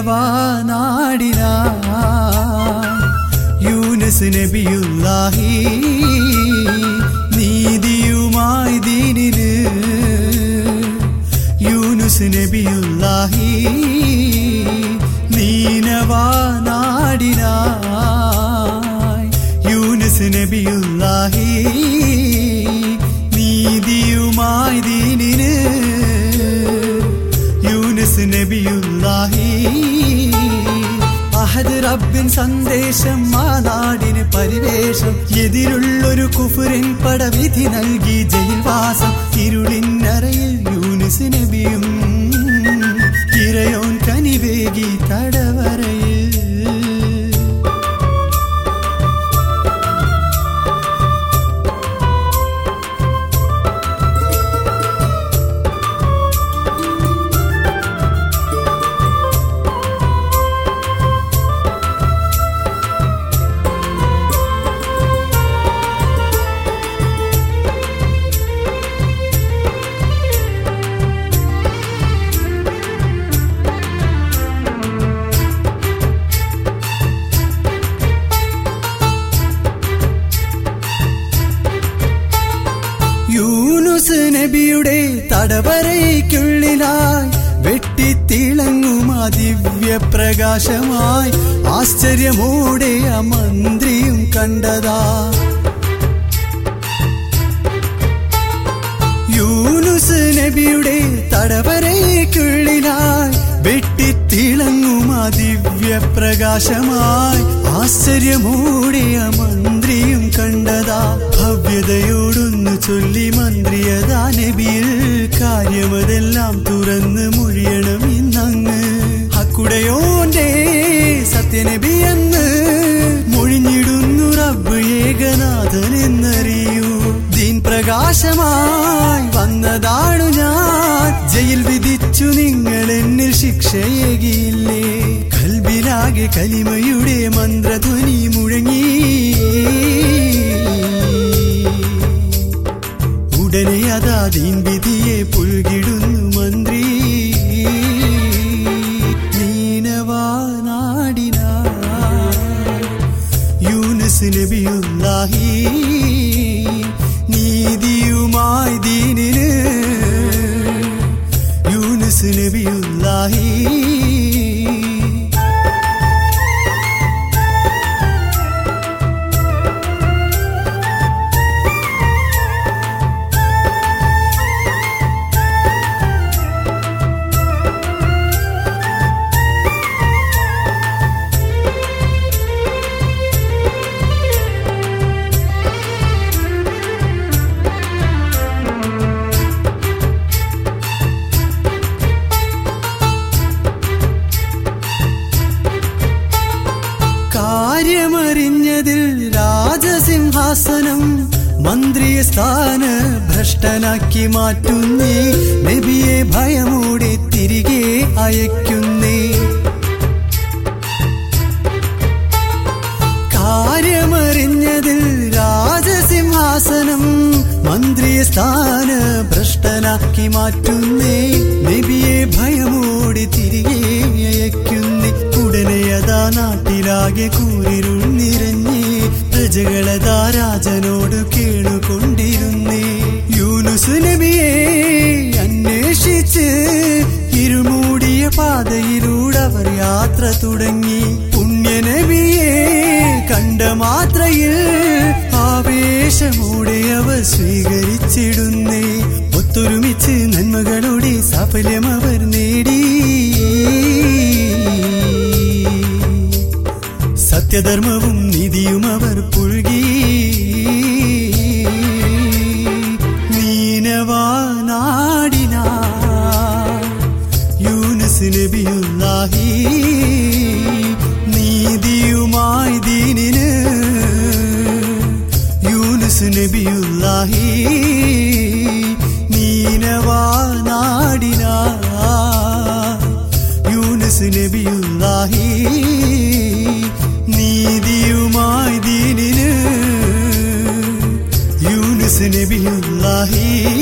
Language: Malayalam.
നീനവാ നാടിന യൂനസ് നബിയുല്ലാഹി നീതിയുമായി ദീനില് യൂനുസ് നബിയുല്ലാഹി നീനവാ നാടിനായി യൂനുസ് നബിയുല്ലാഹി നീതിയുമായി ദീനിന് യൂനുസ് നബിയുല്ലാഹി അഹദ് റബ്ബിൻ സന്ദേശം ആ നാടിന് പരിവേഷം എതിരുള്ളൊരു കുഫുരൻ പടവിധി നൽകി ജയിൽവാസം ഇരുളിന്നറയിൽ യൂനിസ് നബിയും ഇരയോൻ കനിവേകി തടവരയിൽ യൂനുസ് നബിയുടെ തടവരയ്ക്കുള്ളിലായി വെട്ടിത്തിളങ്ങും ആ ദിവ്യപ്രകാശമായി ആശ്ചര്യമോടെ ആ മന്ത്രിയും കണ്ടതാ യൂനുസ് നബിയുടെ തടവരയ്ക്കുള്ളിലായി വെട്ടിത്തിളങ്ങും ആ ദിവ്യപ്രകാശമായി ആശ്ചര്യമോടെ ആ മന്ത്രിയും കണ്ടതാ ഭവ്യതയോടൊന്നു ചൊല്ലി മന്ത്രിയതാ നബിയിൽ കാര്യമതെല്ലാം തുറന്ന് മൊഴിയണം ഇന്നങ്ങ് അക്കുടയോന്റെ സത്യനബി എന്ന് മൊഴിഞ്ഞിടുന്നു റബ്ബ് ഏകനാഥൻ എന്നറിയൂ ദീൻ പ്രകാശമായി വന്നതാണു ഞാൻ ജയിൽ വിധിച്ചു നിങ്ങൾ എന്നിൽ ശിക്ഷയേകിയില്ലേ കൽബിലാകെ കലിമയുടെ മന്ത്രധ്വനി മുഴങ്ങി ഉടനെ അതാ ദീൻ വിധിയെ പുൽകിടുന്നു മന്ത്രി നീനവാ നാടിന യൂനസ് നബിയുല്ലാഹി നീതിയുമായി ദീനിന് യൂനസ് നബിയുല്ലാഹി കാര്യമറിഞ്ഞതിൽ രാജസിംഹാസനം മന്ത്രിയെ സ്ഥാന ഭ്രഷ്ടനാക്കി മാറ്റുന്നേ നബിയെ ഭയമോടെ തിരികെ അയക്കുന്നേ കാര്യമറിഞ്ഞതിൽ രാജസിംഹാസനം മന്ത്രിയെ സ്ഥാന ഭ്രഷ്ടനാക്കി മാറ്റുന്നേ നബിയെ ഭയമോടെ തിരികെ അയക്കുന്നേ ഉടനെ അതാ നാട്ടിലാകെ കൂരിരുൾ നിറഞ്ഞേ പ്രജകളതാ രാജനോട് കേണുകൊണ്ടിരുന്നേ യൂനുസ് നബിയെ അന്വേഷിച്ച് ഇരുമൂടിയ പാതയിലൂടെ അവർ യാത്ര തുടങ്ങി പുണ്യനബിയെ കണ്ട മാത്രയിൽ ആവേശമോടെ അവർ സ്വീകരിച്ചിടുന്നേ ഒത്തൊരുമിച്ച് നന്മകളുടെ സാഫല്യം അവർ നേടി സത്യധർമ്മവും നീതിയും അവർ പുഴുകി നീനവാ നാടിന യൂനസ് നബിയുല്ലാഹി നീതിയുമായി ദീനിന് യൂനസ് നബിയുല്ലാഹി നീനവാ നാടിന യൂനസ് നബിയുല്ലാഹി നീതിയുമായി ദീനിന് യൂനസ് നബിയുല്ലാഹി